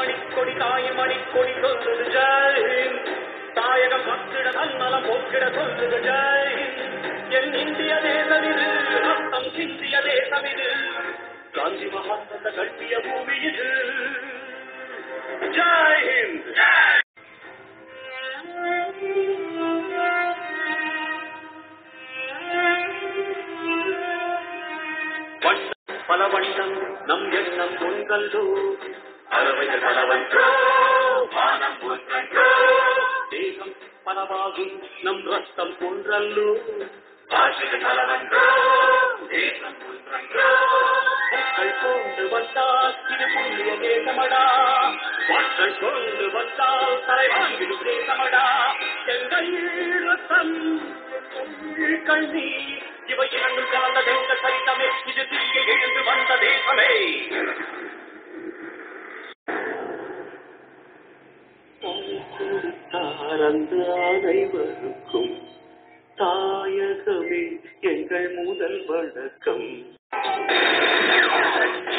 மணிக்கொடி தாயும் மணிக்கொடி சொல்லுது ஜெய் ஹிந்த். தாயகம் மக்கிட தன்னலம் போக்கிட சொல்லுது ஜெய் ஹிந்த். என் இந்திய தேசம் இது ரத்தம் சிந்திய தேசம் இது காந்தி மகாத்மத கட்டிய பூமி இது ஜெய் ஹிந்த் வண்ணம் பல வண்ணம் நம் எண்ணம் ஒன்றல்லோ அறவைகள் பலவன்றோ வானம் ஒன்றன்றோ தேகம் பலவாகும் நம் ரத்தம் ஒன்றல்லோ பாஷைகள் பலவன்றோ தேசம் ஒன்றன்றோ மக்கள் கொண்டு வந்தால் இது புண்ணிய தேசமடா மக்கள் கொண்டு வந்தால் தலைவாங்கிடும் தேசமடா எங்கள் ரத்தம் எங்கள் கண்ணீர் இவை இரண்டும் கலந்த தேச சரிதமே இது திரிய எழுந்து வந்த தேசமே கொடுத்தார் அந்த அனைவருக்கும் தாயகமே எங்கள் முதல் வணக்கம்